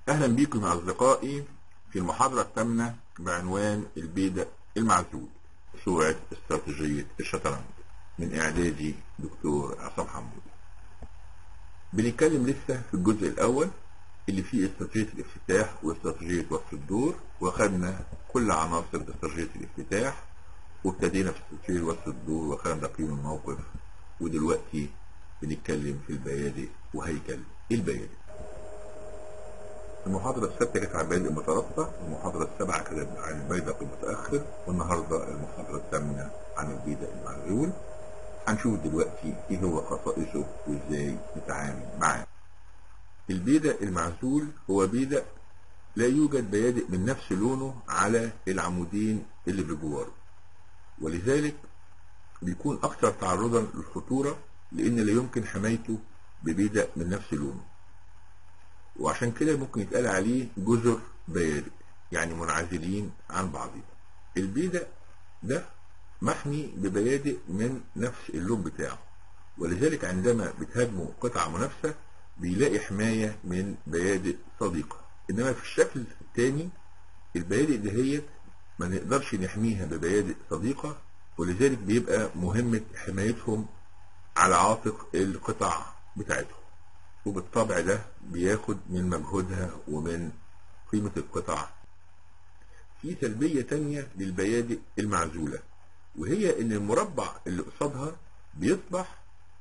أهلا بكم يا أصدقائي في المحاضرة الثامنة بعنوان البيدق المعزول سرعة استراتيجية الشطرنج من إعدادي دكتور عصام حمود بنتكلم لسه في الجزء الأول اللي فيه استراتيجية الافتتاح واستراتيجية وقت الدور واخدنا كل عناصر استراتيجية الافتتاح وابتدينا في استراتيجية وقت الدور واخدنا تقييم الموقف ودلوقتي بنتكلم في البيادق وهيكل البيادق المحاضرة السادسة كانت عن البيادق المترابطة المحاضرة السابعة كانت عن البيدق المتأخر والنهاردة المحاضرة الثامنة عن البيدق المعزول هنشوف دلوقتي ايه هو خصائصه وازاي نتعامل معاه البيدق المعزول هو بيدق لا يوجد بيادق من نفس لونه على العمودين اللي بجواره ولذلك بيكون أكثر تعرضا للخطورة لأن لا يمكن حمايته ببيدق من نفس لونه وعشان كده ممكن يتقال عليه جزر بيادق يعني منعزلين عن بعضهم البيدق ده محمي ببيادق من نفس اللون بتاعه ولذلك عندما بتهاجمه قطعة منافسة بيلاقي حماية من بيادق صديقة إنما في الشكل الثاني البيادق دهيت ما نقدرش نحميها ببيادق صديقة ولذلك بيبقى مهمة حمايتهم على عاتق القطع بتاعتهم وبالطبع ده بياخد من مجهودها ومن قيمة القطع في سلبية تانية للبيادق المعزولة وهي ان المربع اللي قصادها بيصبح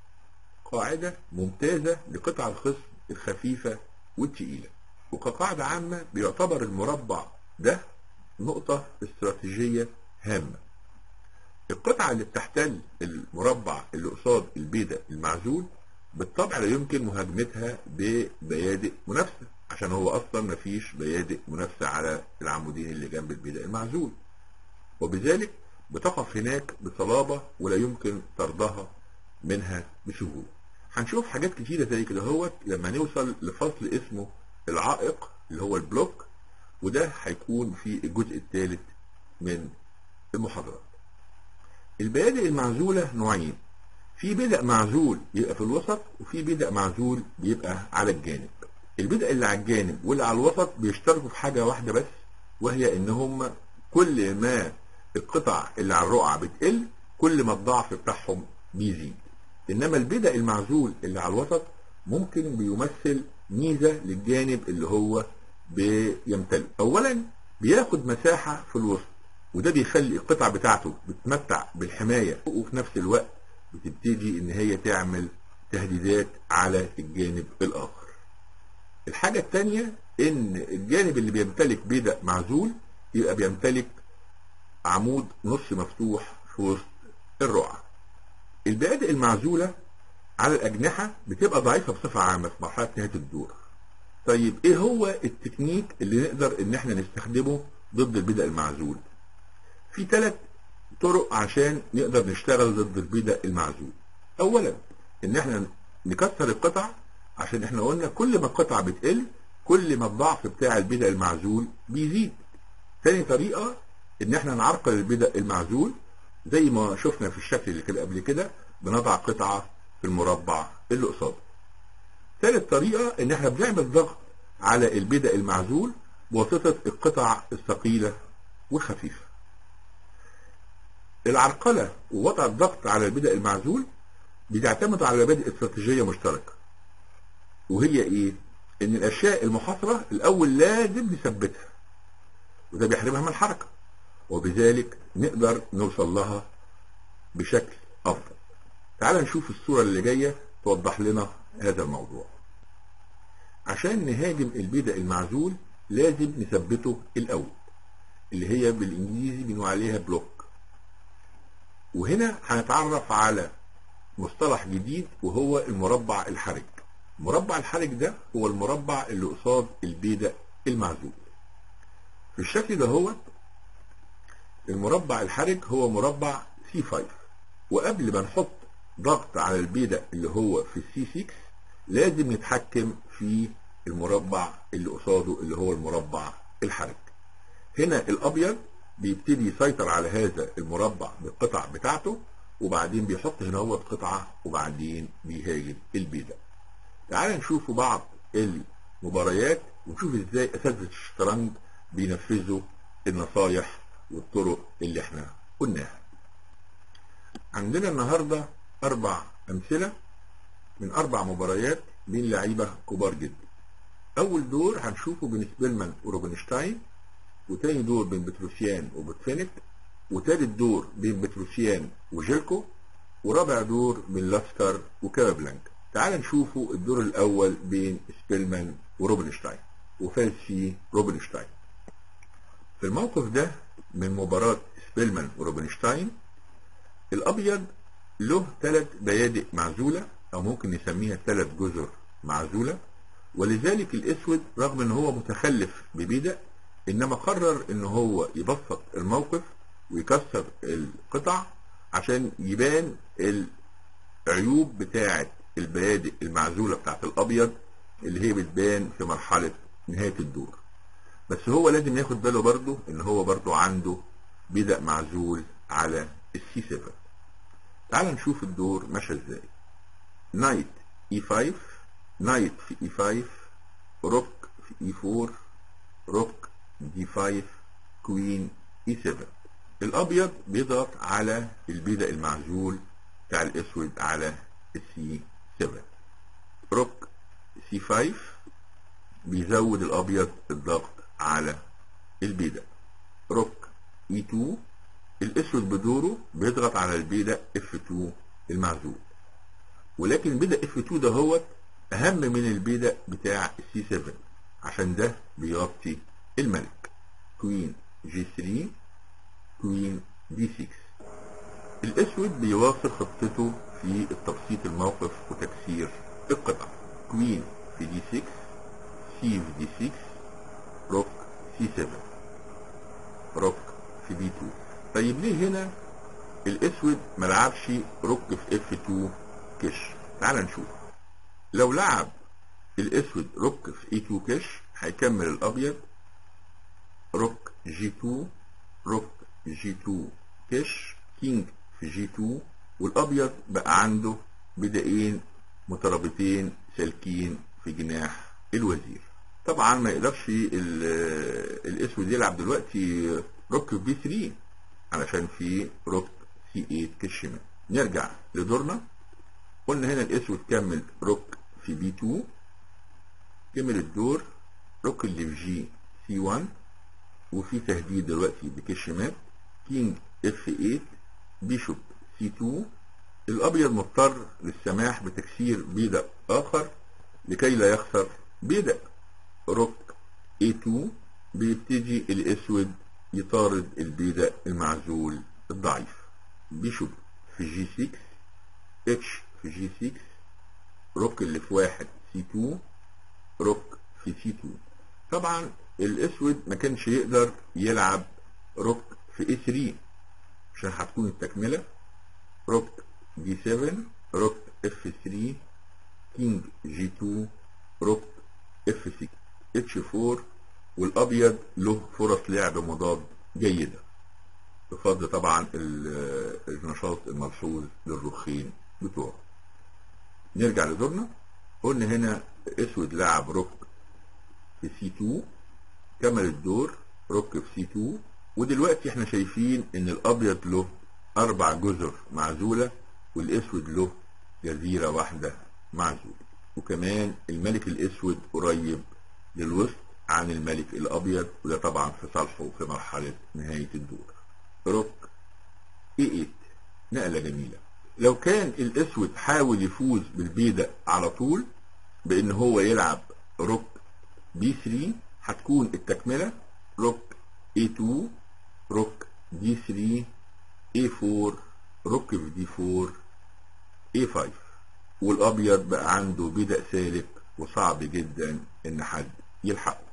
قاعدة ممتازة لقطع الخصم الخفيفة والتقيلة وكقاعدة عامة بيعتبر المربع ده نقطة استراتيجية هامة القطعة اللي بتحتل المربع اللي قصاد البيدق المعزول بالطبع لا يمكن مهاجمتها ببيادق منافسة عشان هو أصلا مفيش بيادق منافسة على العمودين اللي جنب البيدق المعزول وبذلك بتقف هناك بصلابة ولا يمكن طردها منها بسهولة هنشوف حاجات كتيرة زي كده هوت لما نوصل لفصل اسمه العائق اللي هو البلوك وده هيكون في الجزء الثالث من المحاضرات البيادق المعزولة نوعين في بدء معزول يبقى في الوسط وفي بدء معزول بيبقى على الجانب البدء اللي على الجانب واللي على الوسط بيشتركوا في حاجة واحدة بس وهي ان هم كل ما القطع اللي على الرقعة بتقل كل ما الضعف بتاعهم بيزيد انما البدء المعزول اللي على الوسط ممكن بيمثل ميزة للجانب اللي هو بيمتلك اولا بياخد مساحة في الوسط وده بيخلي القطع بتاعته بتمتع بالحماية وفي نفس الوقت بتبتدي ان هي تعمل تهديدات على الجانب الاخر الحاجة الثانية ان الجانب اللي بيمتلك بيدق معزول يبقى بيمتلك عمود نص مفتوح في وسط الرقعة البيادق المعزولة على الأجنحة بتبقى ضعيفة بصفة عامة في مرحلة نهاية الدور طيب ايه هو التكنيك اللي نقدر ان احنا نستخدمه ضد البدء المعزول في ثلاث طرق عشان نقدر نشتغل ضد البدء المعزول اولا ان احنا نكسر القطع عشان احنا قلنا كل ما القطع بتقل كل ما الضعف بتاع البدء المعزول بيزيد تاني طريقة ان احنا نعرقل البدء المعزول زي ما شفنا في الشكل اللي كده قبل كده بنضع قطعة في المربع اللي قصاده ثالث طريقة ان احنا بنعمل ضغط على البدء المعزول بواسطة القطع الثقيلة والخفيفة العرقلة ووضع الضغط على البدء المعزول بتعتمد على مبادئ استراتيجية مشتركة وهي ايه ان الاشياء المحاصرة الاول لازم نثبتها وده بيحرمها من الحركة وبذلك نقدر نوصل لها بشكل افضل تعال نشوف الصورة اللي جاية توضح لنا هذا الموضوع عشان نهاجم البدء المعزول لازم نثبته الاول اللي هي بالانجليزي بنقول عليها بلوك وهنا هنتعرف على مصطلح جديد وهو المربع الحرج المربع الحرج ده هو المربع اللي قصاد البيدق المعزول في الشكل ده هو المربع الحرج هو مربع سي 5 وقبل ما نحط ضغط على البيدق اللي هو في السي 6 لازم نتحكم في المربع اللي قصاده اللي هو المربع الحرج هنا الابيض بيبتدي يسيطر على هذا المربع بالقطع بتاعته وبعدين بيحط هنا هو قطعة وبعدين بيهاجم البيدق تعال نشوف بعض المباريات ونشوف ازاي اساتذه الشطرنج بينفذوا النصايح والطرق اللي احنا قلناها عندنا النهارده اربع امثله من اربع مباريات بين لعيبه كبار جدا اول دور هنشوفه بين سبيلمان وروبنشتاين وتاني دور بين بتروسيان وبوتفينك وتالت دور بين بتروسيان وجيركو ورابع دور بين لاسكر وكابلانك تعال نشوفوا الدور الاول بين سبيلمان وروبنشتاين وفاز فيه روبنشتاين في الموقف ده من مباراة سبيلمان وروبنشتاين الابيض له ثلاث بيادق معزولة او ممكن نسميها ثلاث جزر معزولة ولذلك الاسود رغم ان هو متخلف ببيدق انما قرر ان هو يبسط الموقف ويكسر القطع عشان يبان العيوب بتاعة البيادق المعزولة بتاعة الابيض اللي هي بتبان في مرحلة نهاية الدور بس هو لازم ياخد باله برضه ان هو برضه عنده بدأ معزول على السي 7 تعال نشوف الدور ماشي ازاي نايت اي 5 نايت في اي 5 روك في اي 4 روك دي 5 كوين اي 7 الابيض بيضغط على البيدق المعزول بتاع الاسود على السي 7 روك سي 5 بيزود الابيض الضغط على البيدق روك اي 2 الاسود بدوره بيضغط على البيدق اف 2 المعزول ولكن البيدق اف 2 ده هو اهم من البيدق بتاع السي 7 عشان ده بيغطي الملك كوين جي 3 كوين دي 6 الاسود بيواصل خطته في التبسيط الموقف وتكسير القطع كوين في دي 6 سي في دي 6 روك سي 7 روك في بي 2 طيب ليه هنا الاسود ملعبش روك في اف 2 كش تعال نشوف لو لعب الاسود روك في اي 2 كش هيكمل الابيض روك جي 2 روك جي 2 كش كينج في جي 2 والابيض بقى عنده بدائين مترابطين سالكين في جناح الوزير طبعا ما يقدرش الاسود يلعب دلوقتي روك في بي 3 علشان في روك سي 8 كشمال نرجع لدورنا قلنا هنا الاسود كمل روك في بي 2 كمل الدور روك اللي في جي سي 1 وفي تهديد دلوقتي بكشمات كينج اف 8 بيشوب سي 2 الابيض مضطر للسماح بتكسير بيدق اخر لكي لا يخسر بيدق روك A2 بيبتدي الاسود يطارد البيدق المعزول الضعيف بيشوب في جي 6 اتش في جي 6 روك اللي في واحد سي 2 روك في سي 2 طبعا الاسود ما كانش يقدر يلعب روك في اي 3 عشان هتكون التكمله روك دي 7 روك اف 3 كينج جي 2 روك اف 6 اتش 4 والابيض له فرص لعب مضاد جيده بفضل طبعا النشاط الملحوظ للرخين بتوعه نرجع لدورنا قلنا هنا اسود لعب روك في سي 2 كمل الدور روك في سي 2 ودلوقتي احنا شايفين ان الابيض له اربع جزر معزولة والاسود له جزيرة واحدة معزولة وكمان الملك الاسود قريب للوسط عن الملك الابيض وده طبعا في صالحه في مرحلة نهاية الدور روك اي 8 نقلة جميلة لو كان الاسود حاول يفوز بالبيدق على طول بان هو يلعب روك بي 3 هتكون التكملة روك اي 2 روك دي 3 اي 4 روك في دي 4 اي 5 والابيض بقى عنده بدأ سالك وصعب جدا ان حد يلحقه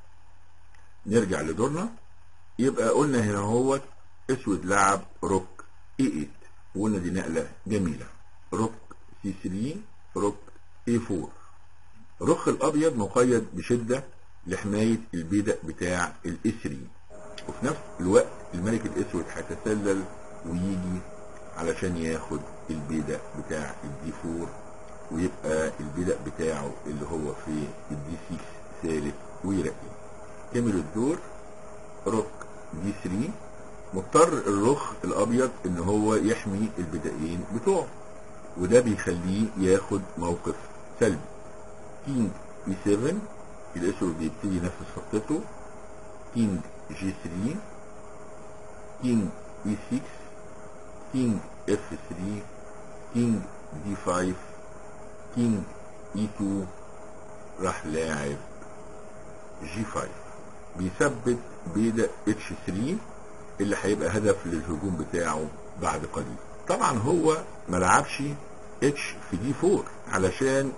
نرجع لدورنا يبقى قلنا هنا هو اسود لعب روك اي 8 وقلنا دي نقلة جميلة روك سي 3 روك اي 4 رخ الابيض مقيد بشدة لحماية البيدق بتاع الاي 3 وفي نفس الوقت الملك الاسود هيتسلل ويجي علشان ياخد البيدق بتاع الدي 4 ويبقى البيدق بتاعه اللي هو في الدي 6 ثالث ويرقي كمل الدور روك دي 3 مضطر الرخ الابيض ان هو يحمي البدائين بتوعه وده بيخليه ياخد موقف سلبي كينج بي 7 الاسود بيبتدي ينفذ خطته كينج جي 3 كينج بي 6 كينج اف 3 كينج دي 5 كينج اي 2 راح لاعب جي 5 بيثبت بيدا اتش 3 اللي هيبقى هدف للهجوم بتاعه بعد قليل طبعا هو ما لعبش اتش في دي 4 علشان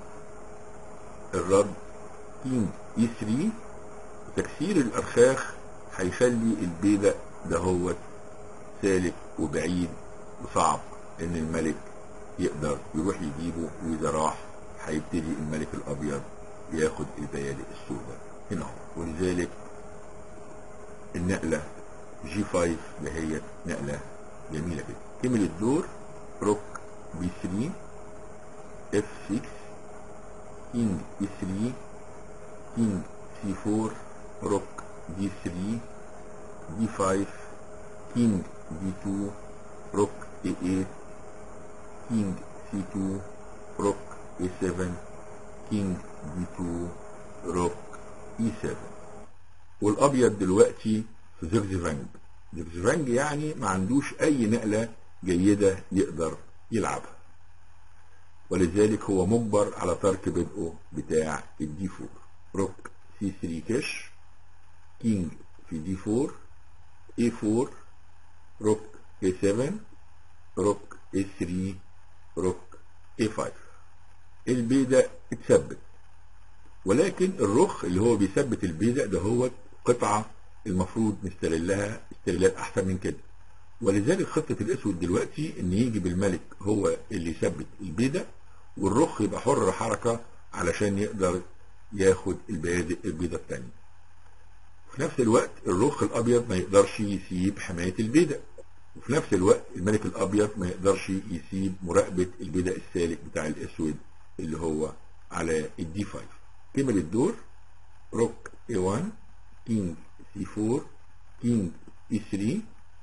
الرد كينج اي 3 تكسير الارخاخ هيخلي البيدق ده هو سالك وبعيد وصعب ان الملك يقدر يروح يجيبه واذا راح هيبتدي الملك الابيض ياخد البيادق السوداء هنا اهو ولذلك النقله جي 5 دهيت نقله جميله جدا كمل الدور روك بي 3 اف 6 كينج اي 3 كينج سي 4 روك دي 3 دي 5 كينج دي 2 روك اي 8 كينج سي 2 روك اي 7 كينج دي 2 روك اي 7 والابيض دلوقتي في زيغزيفانج زيغزيفانج يعني ما عندوش اي نقله جيده يقدر يلعبها ولذلك هو مجبر على ترك بدءه بتاع الدي 4 روك سي 3 كاش كينج في دي 4 اي 4 روك اي 7 روك اي 3 روك اي 5 البيدق اتثبت ولكن الرخ اللي هو بيثبت البيدق ده هو قطعة المفروض نستغلها استغلال احسن من كده ولذلك خطة الاسود دلوقتي ان يجي بالملك هو اللي يثبت البيدق والرخ يبقى حر حركة علشان يقدر ياخد البيادق البيضة التانية في نفس الوقت الرخ الابيض ما يقدرش يسيب حماية البيدق وفي نفس الوقت الملك الابيض ما يقدرش يسيب مراقبة البيدق السالك بتاع الاسود اللي هو على الدي 5 كمل الدور روك اي 1 كينج سي 4 كينج اي 3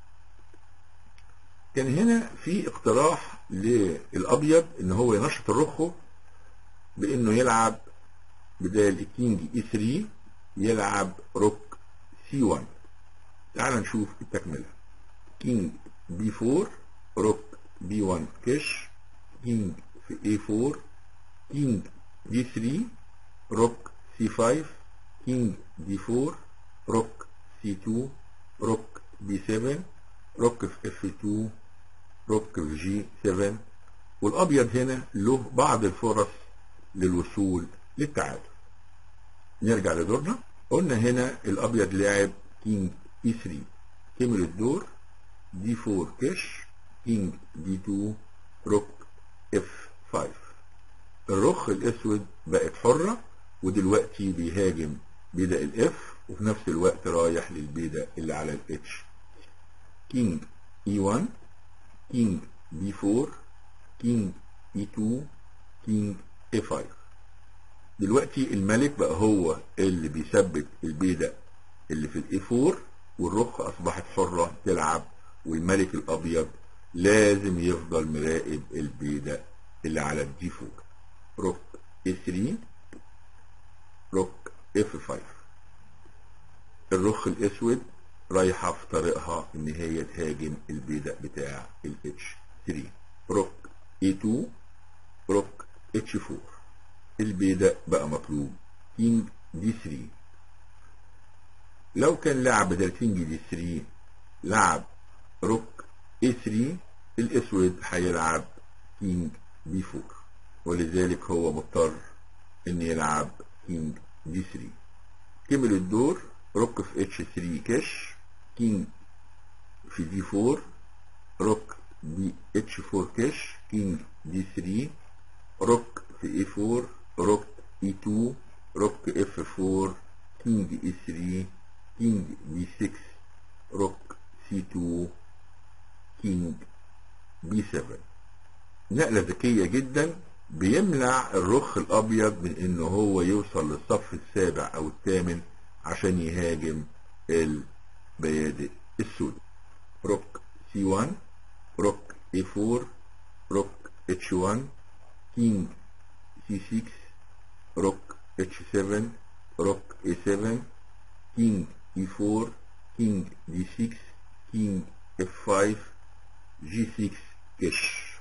كان هنا في اقتراح للابيض ان هو ينشط الرخه بانه يلعب بدال الكينج اي 3 يلعب روك سي 1 تعال نشوف التكمله كينج بي 4 روك بي 1 كش كينج في اي 4 كينج دي 3 روك سي 5 كينج دي 4 روك سي 2 روك بي 7 روك في اف 2 روك في جي 7 والابيض هنا له بعض الفرص للوصول للتعادل نرجع لدورنا قلنا هنا الابيض لعب كينج اي 3 كمل الدور دي 4 كش كينج دي 2 روك اف 5 الرخ الاسود بقت حرة ودلوقتي بيهاجم بيدا الاف وفي نفس الوقت رايح للبيدا اللي على الاتش كينج اي 1 كينج بي 4 كينج اي 2 كينج اي 5 دلوقتي الملك بقى هو اللي بيثبت البيدق اللي في الاي 4 والرخ اصبحت حرة تلعب والملك الابيض لازم يفضل مراقب البيدق اللي على الدي 4 روك اي 3 روك اف 5 الرخ الاسود رايحة في طريقها ان هي تهاجم البيدق بتاع الاتش 3 روك اي 2 روك اتش 4 البيدق بقى مطلوب كينج دي 3 لو كان لعب بدل كينج دي 3 لعب روك اي 3 الاسود هيلعب كينج بي 4 ولذلك هو مضطر ان يلعب كينج دي 3 كمل الدور روك في اتش 3 كاش كينج في دي 4 روك بي اتش 4 كاش كينج دي 3 روك في اي 4 روك اي 2 روك اف 4 كينج اي 3 كينج بي 6 روك سي 2 كينج بي 7 نقلة ذكية جدا بيمنع الرخ الابيض من انه هو يوصل للصف السابع او الثامن عشان يهاجم البيادق السوداء روك سي 1 روك اي 4 روك اتش 1 كينج سي 6 روك اتش 7 روك اي 7 كينج اي 4 كينج دي 6 كينج اف 5 جي 6 كش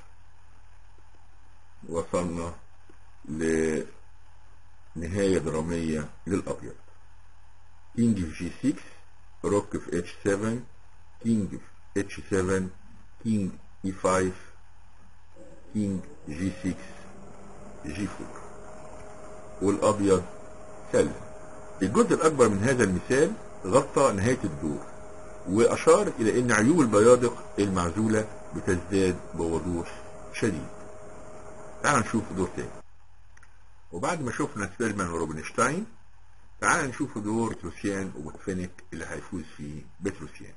وصلنا لنهاية درامية للأبيض كينج في جي 6 روك في اتش 7 كينج في اتش 7 كينج اي 5 كينج جي 6 جي 4 والأبيض سلم الجزء الأكبر من هذا المثال غطى نهاية الدور وأشار إلى أن عيوب البيادق المعزولة بتزداد بوضوح شديد تعال نشوف دور تاني وبعد ما شفنا سبيرمان وروبنشتاين تعال نشوف دور بتروسيان وبوتفينيك اللي هيفوز فيه بتروسيان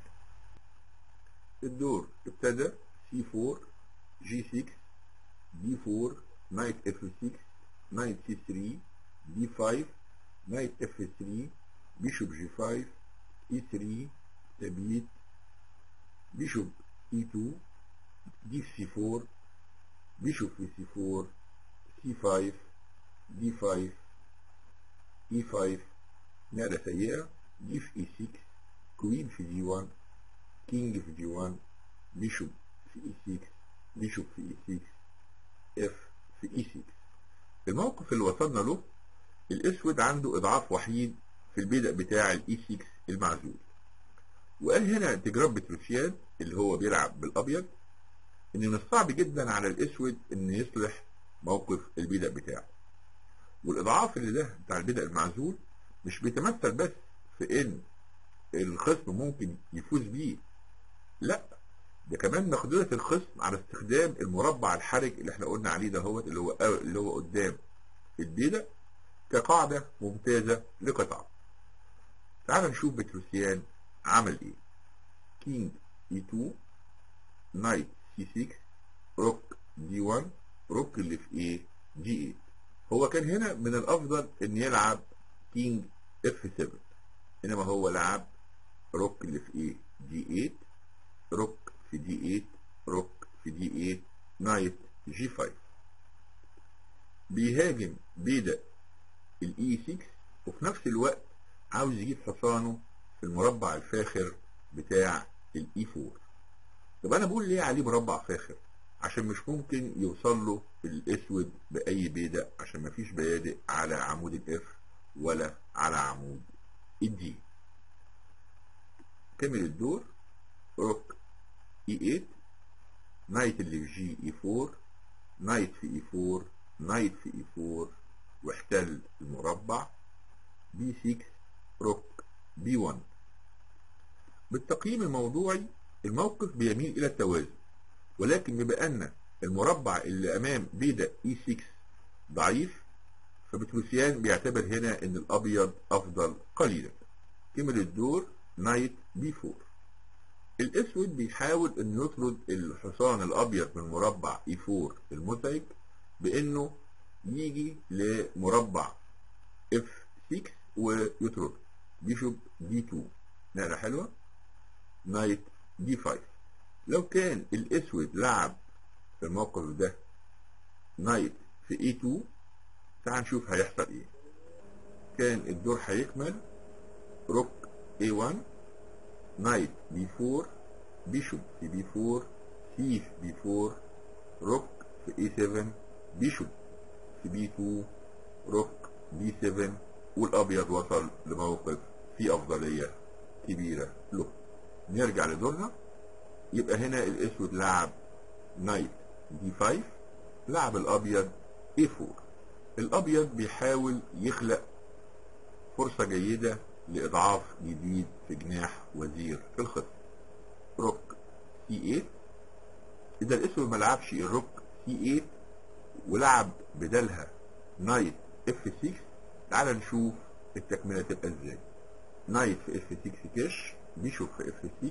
الدور ابتدى سي 4 جي 6 دي 4 نايت اف 6 نايت سي 3 دي 5 نايت اف 3 بيشوب جي 5 اي 3 تبيت بيشوب اي 2 دي سي 4 بيشوب في سي 4 سي 5 دي 5 اي 5 نقلة سيئة دي في اي 6 كوين في دي 1 كينج في دي 1 بيشوب في اي 6 بيشوب في اي 6 اف في اي 6 الموقف اللي وصلنا له الاسود عنده اضعاف وحيد في البدء بتاع الاي 6 المعزول وقال هنا تجربة بتروسيان اللي هو بيلعب بالابيض ان من الصعب جدا على الاسود ان يصلح موقف البدء بتاعه والاضعاف اللي ده بتاع البدء المعزول مش بيتمثل بس في ان الخصم ممكن يفوز بيه لا ده كمان مقدرة الخصم على استخدام المربع الحرج اللي احنا قلنا عليه ده هو اللي هو اللي هو قدام البيدق كقاعدة ممتازة لقطعة تعال نشوف بتروسيان عمل ايه كينج اي 2 نايت سي 6 روك دي 1 روك اللي في ايه دي 8 هو كان هنا من الافضل ان يلعب كينج اف 7 انما هو لعب روك اللي في ايه دي 8 روك في دي 8 روك في دي 8 نايت جي 5 بيهاجم بيدق الاي 6 وفي نفس الوقت عاوز يجيب حصانه في المربع الفاخر بتاع الاي 4 طب انا بقول ليه عليه مربع فاخر عشان مش ممكن يوصل له الاسود باي بيدق عشان مفيش بيادق على عمود الاف ولا على عمود الدي كمل الدور روك اي 8 نايت اللي في جي اي 4 نايت في اي 4 نايت في اي 4 واحتل المربع بي 6 روك بي 1 بالتقييم الموضوعي الموقف بيميل الى التوازن ولكن بما ان المربع اللي امام بيدا اي 6 ضعيف فبتروسيان بيعتبر هنا ان الابيض افضل قليلا كمل الدور نايت بي 4 الاسود بيحاول انه يطرد الحصان الابيض من مربع اي 4 المزعج بانه يجي لمربع اف 6 ويطرد بيشوب دي 2 نقله حلوه نايت دي 5 لو كان الاسود لعب في الموقف ده نايت في اي 2 تعال نشوف هيحصل ايه كان الدور هيكمل روك اي 1 نايت بي 4 بيشوب في بي 4 سيف بي 4 روك في اي 7 بيشوب في بي 2 روك بي 7 والابيض وصل لموقف فيه افضليه كبيره له نرجع لدورنا يبقى هنا الاسود لعب نايت دي 5 لعب الابيض اي 4 الابيض بيحاول يخلق فرصة جيدة لإضعاف جديد في جناح وزير الخصم روك سي 8 إذا الأسود ما لعبش الروك سي 8 ولعب بدلها نايت اف 6 تعال نشوف التكملة تبقى ازاي نايت في اف 6 كاش بيشوب في اف 6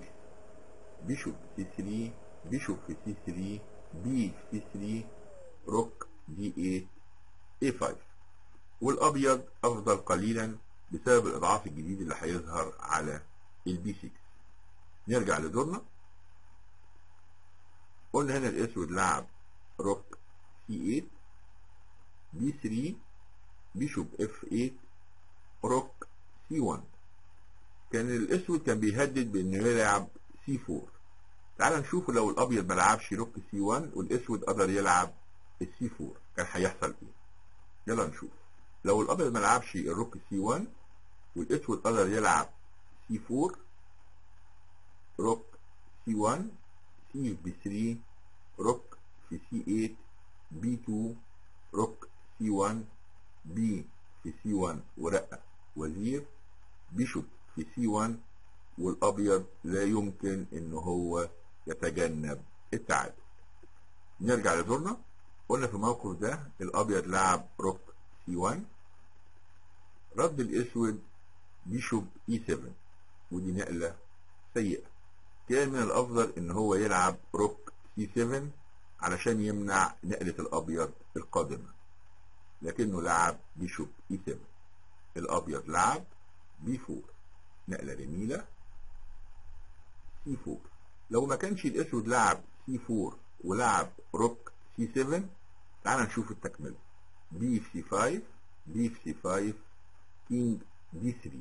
بيشوب سي 3 بيشوب في سي 3 بي في سي 3 روك D8 A5 والابيض افضل قليلا بسبب الاضعاف الجديد اللي هيظهر على البي 6 نرجع لدورنا قلنا هنا الاسود لعب روك سي 8 بي 3 بيشوب اف 8 روك سي 1 كان الاسود كان بيهدد بانه يلعب سي 4 تعال نشوف لو الابيض ما لعبش روك سي 1 والاسود قدر يلعب السي 4 كان هيحصل ايه يلا نشوف لو الابيض ما لعبش الروك سي 1 والاسود قدر يلعب سي 4 روك سي 1 سي بي 3 روك في سي 8 بي 2 روك سي 1 بي في سي 1 ورقة وزير بيشوب في سي 1 والابيض لا يمكن ان هو يتجنب التعادل نرجع لدورنا قلنا في الموقف ده الابيض لعب روك سي 1 رد الاسود بيشوب اي 7 ودي نقلة سيئة كان من الافضل ان هو يلعب روك سي 7 علشان يمنع نقلة الابيض القادمة لكنه لعب بيشوب اي 7 الابيض لعب بي 4 نقلة جميلة سي 4 لو ما كانش الاسود لعب سي 4 ولعب روك سي 7 تعال نشوف التكملة بي في سي 5 بي في سي 5 كينج دي 3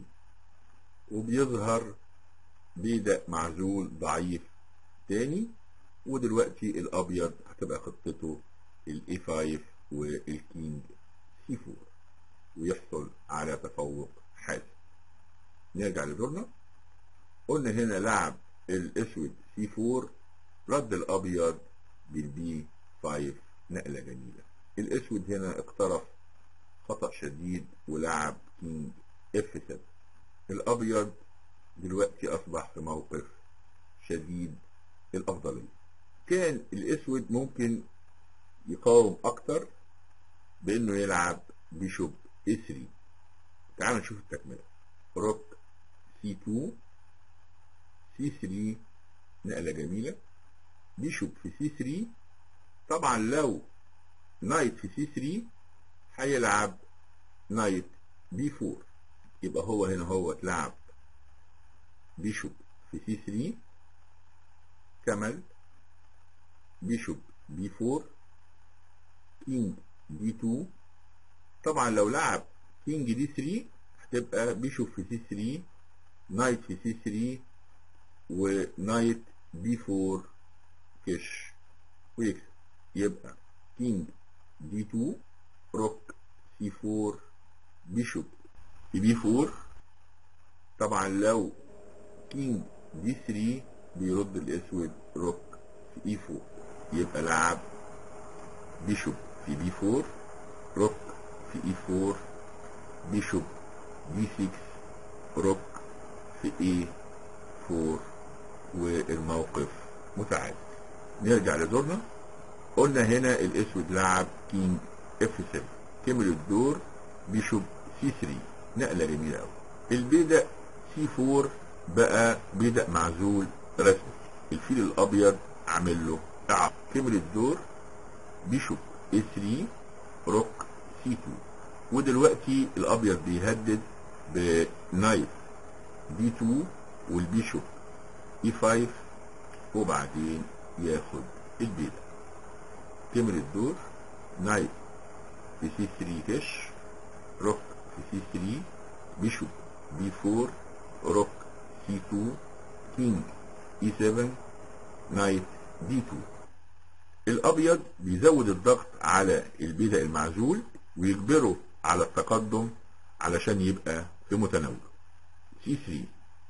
وبيظهر بيدق معزول ضعيف تاني ودلوقتي الابيض هتبقى خطته الاي 5 والكينج سي 4 ويحصل على تفوق حاسم نرجع لدورنا قلنا هنا لعب الاسود سي 4 رد الابيض بالبي 5 نقلة جميلة الاسود هنا اقترف خطأ شديد ولعب كينج اف 7 الابيض دلوقتي اصبح في موقف شديد الافضلية كان الاسود ممكن يقاوم اكتر بانه يلعب بيشوب اي 3 تعال نشوف التكملة روك سي 2 سي 3 نقلة جميلة بيشوب في سي 3 طبعا لو نايت في سي 3 هيلعب نايت بي 4 يبقى هو هنا هو اتلعب بيشوب في سي 3 كمل بيشوب بي 4 كينج دي 2 طبعا لو لعب كينج دي 3 هتبقى بيشوب في سي 3 نايت في سي 3 ونايت بي 4 كش ويكسب يبقى كينج دي 2 روك سي 4 بيشوب في بي 4 طبعا لو كينج دي 3 بيرد الاسود روك في اي 4 يبقى لعب بيشوب في بي 4 روك في اي 4 بيشوب بي 6 روك في اي 4 والموقف متعادل نرجع لدورنا قلنا هنا الاسود لعب كينج اف 7 كمل الدور بيشوب سي 3 نقله جميله قوي البيدق سي 4 بقى بيدق معزول رسمي الفيل الابيض عامل له تعب كمل الدور بيشوب اي 3 روك سي 2 ودلوقتي الابيض بيهدد بنايت بي 2 والبيشوب اي 5 وبعدين ياخد البيدق كمل الدور نايت في سي 3 كش روك في سي 3 بيشوب بي 4 روك سي 2 كينج اي 7 نايت دي 2 الابيض بيزود الضغط على البيدق المعزول ويجبره على التقدم علشان يبقى في متناوله سي 3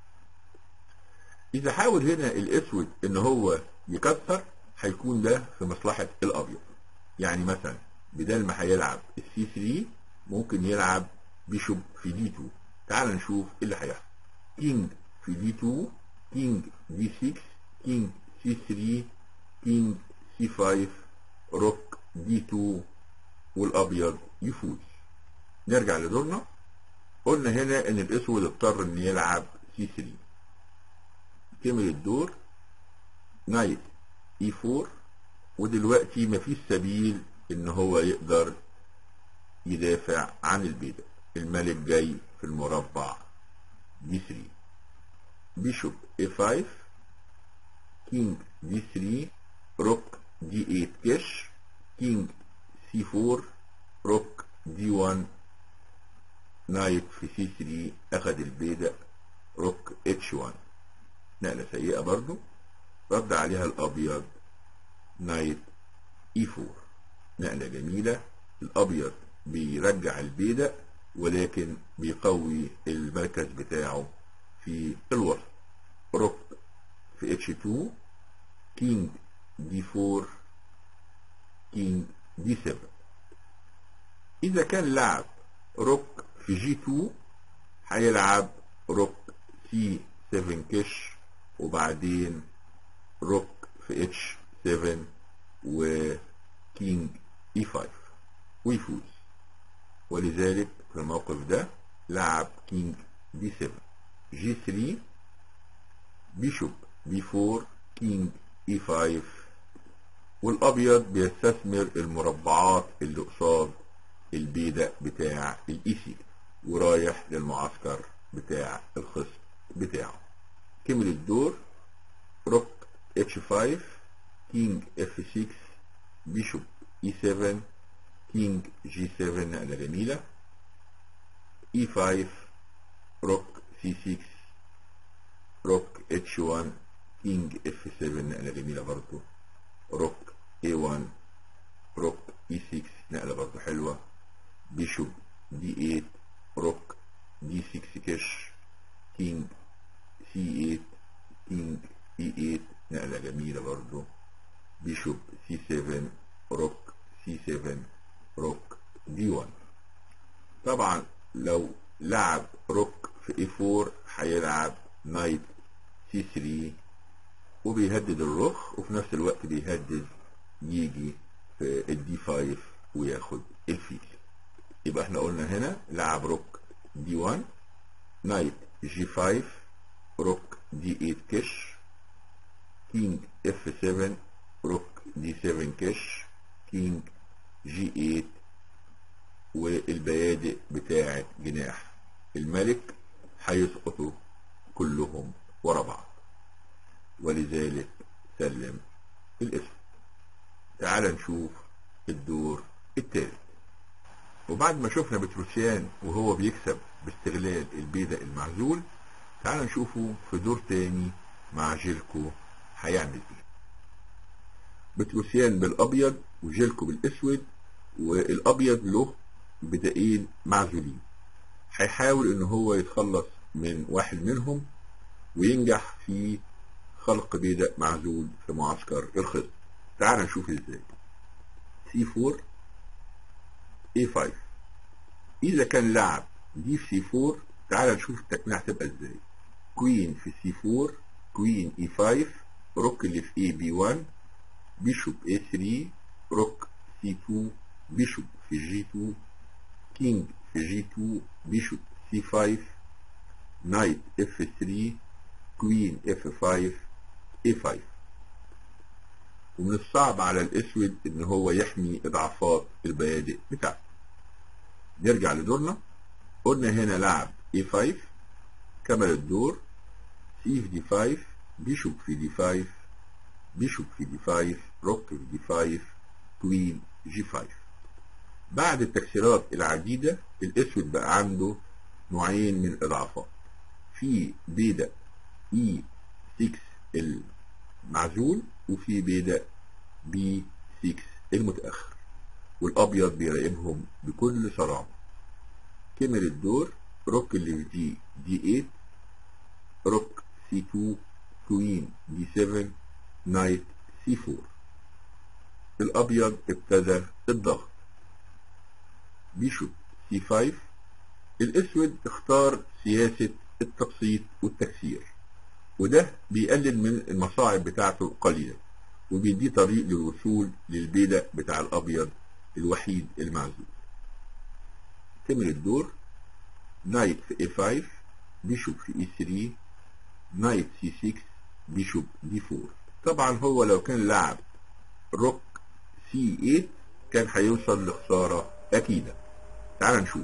اذا حاول هنا الاسود ان هو يكسر هيكون ده في مصلحة الابيض يعني مثلا بدل ما هيلعب السي 3 ممكن يلعب بيشوب في دي 2 تعال نشوف ايه اللي هيحصل كينج في دي 2 كينج دي 6 كينج سي 3 كينج سي 5 روك دي 2 والابيض يفوز نرجع لدورنا قلنا هنا ان الاسود اضطر ان يلعب سي 3 كمل الدور نايت اي 4 ودلوقتي مفيش سبيل ان هو يقدر يدافع عن البيدق الملك جاي في المربع دي 3 بيشوب A5 كينج دي 3 روك دي 8 كش كينج سي 4 روك دي 1 نايت في سي 3 اخد البيدق روك اتش 1 نقلة سيئة برضو رد عليها الابيض نايت اي 4 نقلة جميلة الابيض بيرجع البيدق ولكن بيقوي المركز بتاعه في الوسط روك في اتش 2 كينج دي 4 كينج دي 7 اذا كان لعب روك في جي 2 هيلعب روك سي 7 كش وبعدين روك في اتش 7 وكينج اي 5 ويفوز ولذلك في الموقف ده لعب كينج دي 7 جي 3 بيشوب بي 4 كينج اي 5 والابيض بيستثمر المربعات اللي قصاد البيدق بتاع الاي سي ورايح للمعسكر بتاع الخصم بتاعه كمل الدور روك اتش 5 كينج اف 6 بيشوب اي 7 كينج جي 7 نقلة جميلة اي 5 روك سي 6 روك اتش 1 كينج اف 7 نقلة جميلة برضو روك اي 1 روك اي 6 نقلة برضو حلوة بيشوب دي 8 روك دي 6 كش كينج سي 8 كينج اي 8 نقلة جميلة برضو بيشوب سي 7 روك سي 7 روك دي 1 طبعا لو لعب روك في اي 4 هيلعب نايت سي 3 وبيهدد الرخ وفي نفس الوقت بيهدد يجي في الدي 5 وياخد الفيل يبقى احنا قلنا هنا لعب روك دي 1 نايت جي 5 روك دي 8 كش كينج اف 7 روك دي 7 كش كينج جي 8 والبيادق بتاعة جناح الملك هيسقطوا كلهم ورا بعض ولذلك سلم الاسم تعال نشوف الدور الثالث وبعد ما شفنا بتروسيان وهو بيكسب باستغلال البيدق المعزول تعال نشوفه في دور تاني مع جيلكو هيعمل ايه بتروسيان بالابيض وجيلكو بالاسود والابيض له بدائين معزولين هيحاول ان هو يتخلص من واحد منهم وينجح في خلق بيدق معزول في معسكر الخصم تعال نشوف ازاي سي 4 اي 5 اذا كان لعب دي في سي 4 تعال نشوف التكمله هتبقى ازاي كوين في سي 4 كوين اي 5 روك اللي في اي بي 1 بيشوب اي 3 روك سي 2 بيشوب في جي 2 كينج في جي 2 بيشوب سي 5 نايت اف 3 كوين اف 5 اي 5 ومن الصعب على الاسود ان هو يحمي اضعافات البيادق بتاعته نرجع لدورنا قلنا هنا لعب اي 5 كمل الدور سي في دي 5 بيشوب في دي 5 بيشوب في دي 5 روك في دي 5 كوين جي 5 بعد التكسيرات العديدة الاسود بقى عنده نوعين من الاضعافات في بيدق اي 6 المعزول وفي بيدق بي 6 المتأخر والابيض بيراقبهم بكل صرامة كمل الدور روك اللي في دي دي 8 روك سي 2 كوين دي 7 نايت سي 4 الابيض ابتدى الضغط بيشوب سي 5 الاسود اختار سياسة التبسيط والتكسير وده بيقلل من المصاعب بتاعته قليلا وبيديه طريق للوصول للبيدق بتاع الابيض الوحيد المعزول كمل الدور نايت في اي 5 بيشوب في اي 3 نايت سي 6 بيشوب دي 4 طبعا هو لو كان لعب روك سي 8 كان هيوصل لخسارة أكيدة تعال نشوف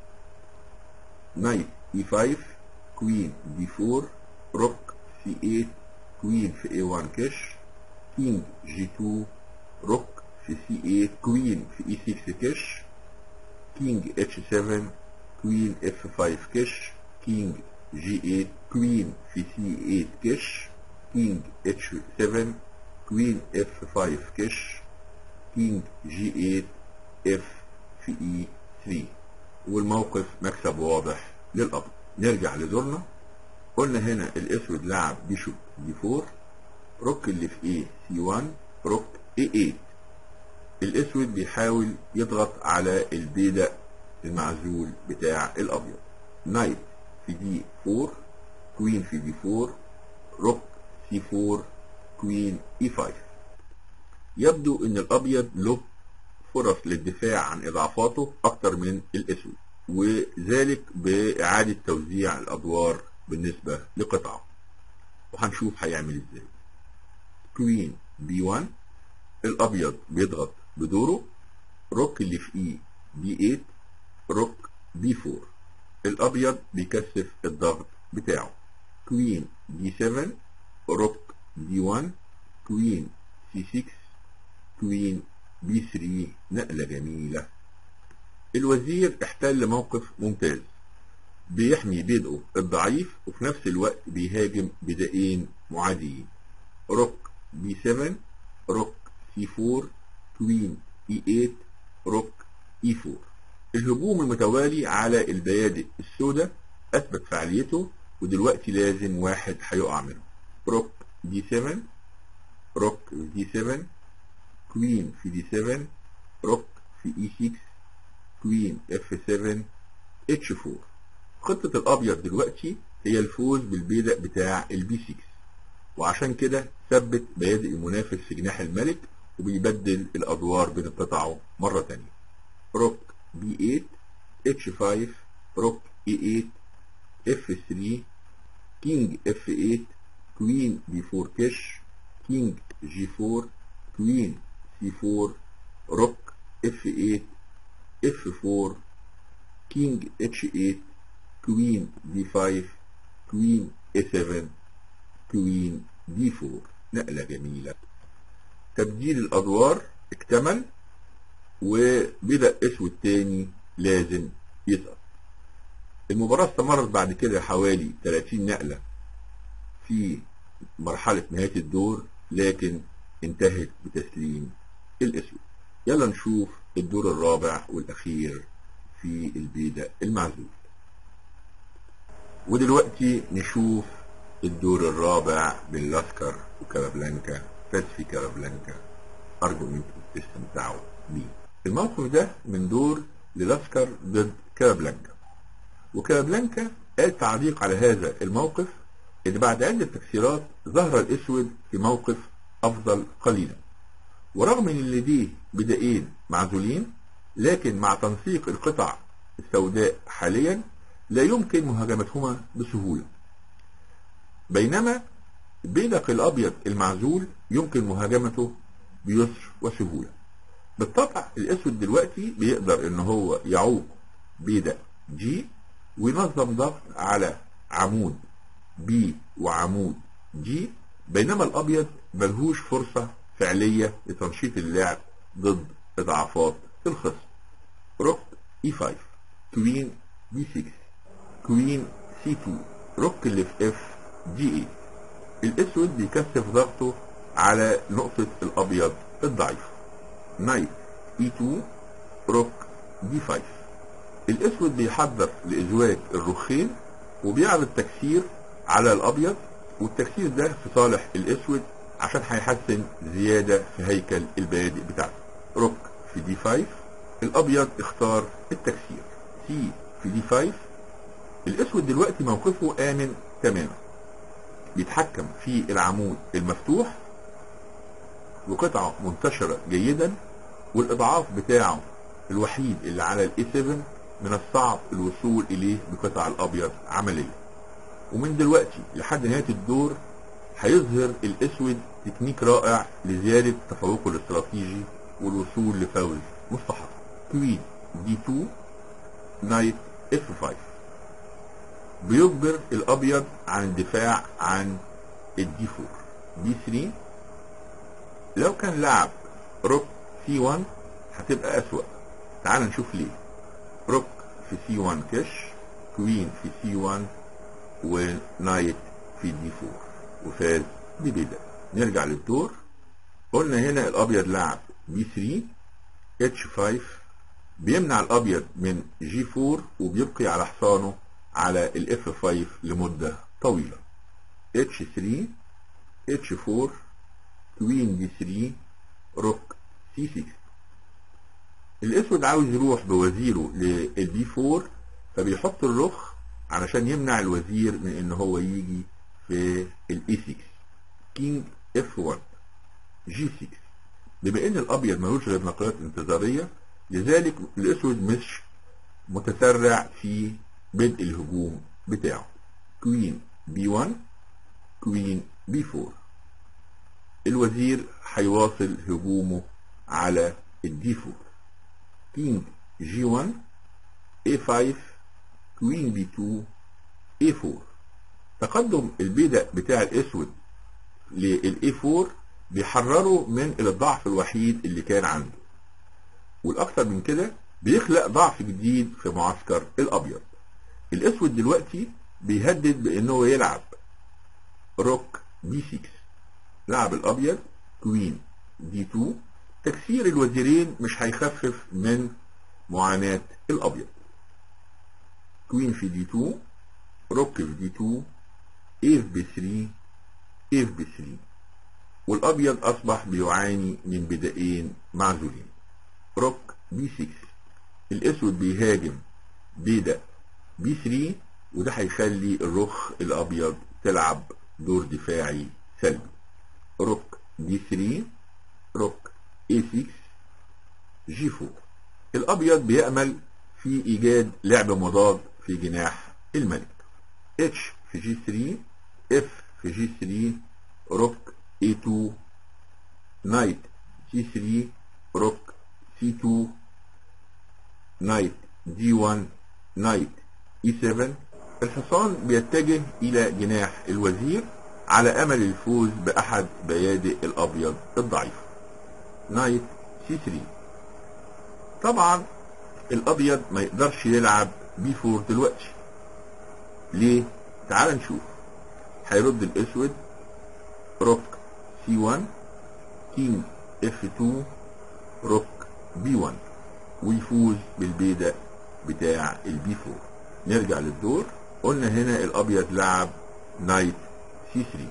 نايت اي 5 كوين دي 4 روك سي 8 كوين في اي 1 كش كينج جي 2 روك في سي 8 كوين في اي 6 كش كينج اتش 7 كوين اف 5 كش كينج جي 8 كوين في سي 8 كش كينج اتش 7 كوين اف 5 كش كينج جي 8 اف في اي 3 والموقف مكسب واضح للأبيض نرجع لدورنا قلنا هنا الاسود لعب بيشوب دي 4 روك اللي في ايه سي 1 روك اي 8 الاسود بيحاول يضغط على البيدق المعزول بتاع الابيض نايت في دي 4 كوين في دي 4 روك سي 4 كوين اي 5 يبدو ان الابيض له فرص للدفاع عن اضعافاته اكتر من الاسود وذلك باعادة توزيع الادوار بالنسبة لقطعه وهنشوف هيعمل ازاي كوين بي 1 الابيض بيضغط بدوره روك اللي في اي بي 8 روك بي 4 الابيض بيكثف الضغط بتاعه كوين دي 7 روك دي 1 كوين سي 6 كوين بي 3 نقلة جميلة الوزير احتل موقف ممتاز بيحمي بدءه الضعيف وفي نفس الوقت بيهاجم بدائين معاديين روك بي 7 روك سي 4 كوين اي 8 روك اي 4 الهجوم المتوالي على البيادق السوداء اثبت فعاليته ودلوقتي لازم واحد هيقع منه روك دي 7 روك دي 7 كوين في دي 7 روك في اي 6 كوين اف 7 اتش 4 خطة الابيض دلوقتي هي الفوز بالبيدق بتاع البي 6 وعشان كده ثبت بيادق المنافس في جناح الملك وبيبدل الادوار بين قطعه مرة تانية روك بي 8 اتش 5 روك اي 8 اف 3 كينج اف 8 كوين بي 4 كش كينج جي 4 كوين سي 4 روك اف 8 اف 4 كينج اتش 8 كوين بي 5 كوين اي 7 كوين دي 4 نقلة جميلة تبديل الادوار اكتمل وبدأ اسود تاني لازم يسقط المباراة استمرت بعد كده حوالي 30 نقلة في مرحلة نهاية الدور لكن انتهت بتسليم الاسود يلا نشوف الدور الرابع والاخير في البيدق المعزول ودلوقتي نشوف الدور الرابع بين لاسكر وكابابلانكا فاز في كابابلانكا ارجو انكم تستمتعوا بيه الموقف ده من دور للاسكر ضد كابابلانكا وكابابلانكا قال تعليق على هذا الموقف ان بعد عدة تكسيرات ظهر الاسود في موقف افضل قليلا ورغم ان لديه بدائين معزولين لكن مع تنسيق القطع السوداء حاليا لا يمكن مهاجمتهما بسهولة بينما بيدق الابيض المعزول يمكن مهاجمته بيسر وسهولة بالطبع الاسود دلوقتي بيقدر ان هو يعوق بيدق جي وينظم ضغط على عمود بي وعمود جي بينما الابيض ملهوش فرصة فعلية لتنشيط اللعب ضد اضعافات الخصم روك اي 5 كوين بي 6 كوين سي 2 روك اللي في اف جي 8 الاسود بيكثف ضغطه على نقطة الابيض الضعيف نايت اي 2 روك دي 5 الاسود بيحضر لازواج الرخين وبيعرض تكسير على الابيض والتكسير ده في صالح الاسود عشان هيحسن زيادة في هيكل البيادق بتاعته روك في دي 5 الابيض اختار التكسير سي في دي 5 الاسود دلوقتي موقفه امن تماما بيتحكم في العمود المفتوح وقطعة منتشرة جيدا والاضعاف بتاعه الوحيد اللي على الاي 7 من الصعب الوصول اليه بقطع الابيض عمليا ومن دلوقتي لحد نهاية الدور هيظهر الاسود تكنيك رائع لزيادة تفوقه الاستراتيجي والوصول لفوز مستحضر كوين دي 2 نايت اف 5 بيجبر الابيض عن الدفاع عن الدي 4 دي 3 لو كان لعب روك سي 1 هتبقى اسوأ تعال نشوف ليه روك في سي 1 كش كوين في سي 1 ونايت في دي 4 وفاز ببدا نرجع للدور قلنا هنا الابيض لعب بي 3 اتش 5 بيمنع الابيض من جي 4 وبيبقي على حصانه على الاف 5 لمدة طويلة اتش 3 اتش 4 كوين دي 3 روك سي 6 الاسود عاوز يروح بوزيره للبي 4 فبيحط الرخ علشان يمنع الوزير من ان هو يجي في الاي 6 كينج اف 1 جي 6 بما ان الابيض ملوش غير نقلات انتظاريه لذلك الاسود مش متسرع في بدء الهجوم بتاعه كوين بي 1 كوين بي 4 الوزير هيواصل هجومه على الدي 4 كينج جي 1 اي 5 كوين بي 2 اي 4 تقدم البيدق بتاع الاسود للاي 4 بيحرره من الضعف الوحيد اللي كان عنده والاكثر من كده بيخلق ضعف جديد في معسكر الابيض الاسود دلوقتي بيهدد بانه يلعب روك بي 6 لعب الابيض كوين دي 2 تكسير الوزيرين مش هيخفف من معاناة الابيض كوين في دي 2 روك في دي 2 ايف بي 3 ايف بي 3 والابيض اصبح بيعاني من بدائين معزولين روك بي 6 الاسود بيهاجم بيدا بي 3 وده هيخلي الرخ الابيض تلعب دور دفاعي سلبي روك دي 3 روك اي 6 جي 4 الابيض بيأمل في ايجاد لعب مضاد في جناح الملك اتش في جي 3 اف في جي 3 روك اي 2 نايت سي 3 روك سي 2 نايت دي 1 نايت اي 7 الحصان بيتجه الى جناح الوزير على امل الفوز باحد بيادق الابيض الضعيف نايت سي 3 طبعا الابيض ما يقدرش يلعب بي 4 دلوقتي ليه تعال نشوف هيرد الاسود روك سي 1 كينج اف 2 روك بي 1 ويفوز بالبيدق بتاع البي 4 نرجع للدور قلنا هنا الابيض لعب نايت سي 3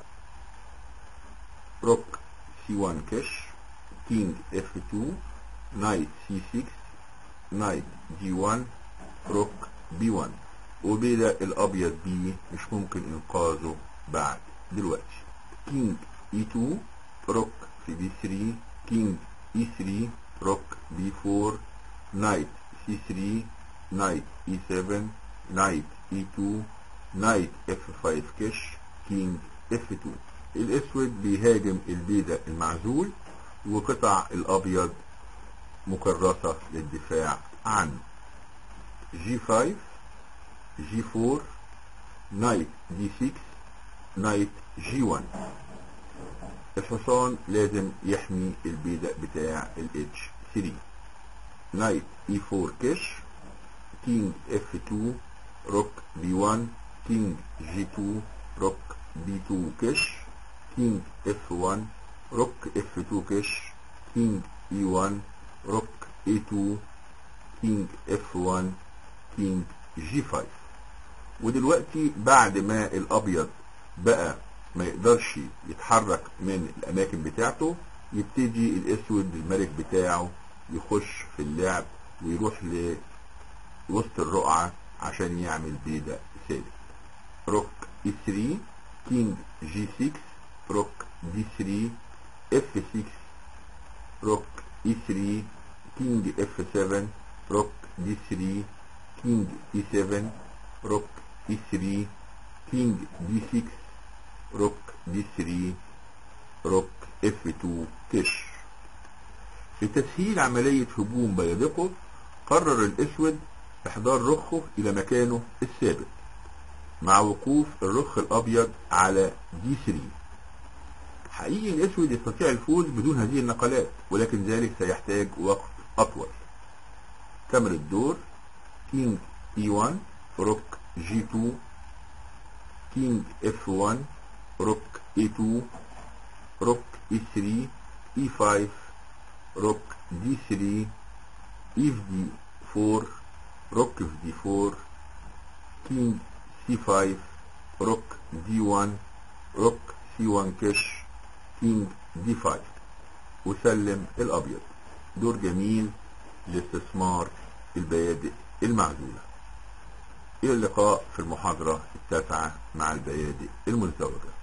روك سي 1 كش كينج اف 2 نايت سي 6 نايت جي 1 روك بي 1 وبدا الابيض بي مش ممكن انقاذه بعد دلوقتي كينج اي 2 روك في بي 3 كينج اي 3 روك بي 4 نايت سي 3 نايت اي 7 نايت اي 2 نايت اف 5 كش كينج اف 2 الاسود بيهاجم البيدق المعزول وقطع الابيض مكرسة للدفاع عنه جي 5 جي 4 نايت دي 6 نايت جي 1 الحصان لازم يحمي البيدق بتاع الاتش 3 نايت اي 4 كش كينج اف 2 روك بي 1 كينج جي 2 روك بي 2 كش كينج اف 1 روك اف 2 كش كينج اي 1 روك اي 2 كينج اف 1 كينج جي 5 ودلوقتي بعد ما الابيض بقى ما يقدرش يتحرك من الاماكن بتاعته يبتدي الاسود الملك بتاعه يخش في اللعب ويروح لوسط الرقعة عشان يعمل بيدق ثالث روك اي 3 كينج جي 6 روك دي 3 اف 6 روك اي 3 كينج اف 7 روك دي 3 كينج اي 7 روك اي 3 كينج دي 6 روك دي 3 روك اف 2 كش لتسهيل عملية هجوم بيادقه قرر الأسود إحضار رخه إلى مكانه الثابت مع وقوف الرخ الأبيض على دي 3 حقيقي الأسود يستطيع الفوز بدون هذه النقلات ولكن ذلك سيحتاج وقت أطول كمل الدور كينج E1 روك G2 كينج F1 روك A2 روك E3 E5 روك D3 if D4 روك في D4 كينج C5 روك D1 روك C1 كش كينج D5 وسلم الأبيض دور جميل لاستثمار البيادق المعزولة إلى اللقاء في المحاضرة التاسعة مع البيادق المزدوجة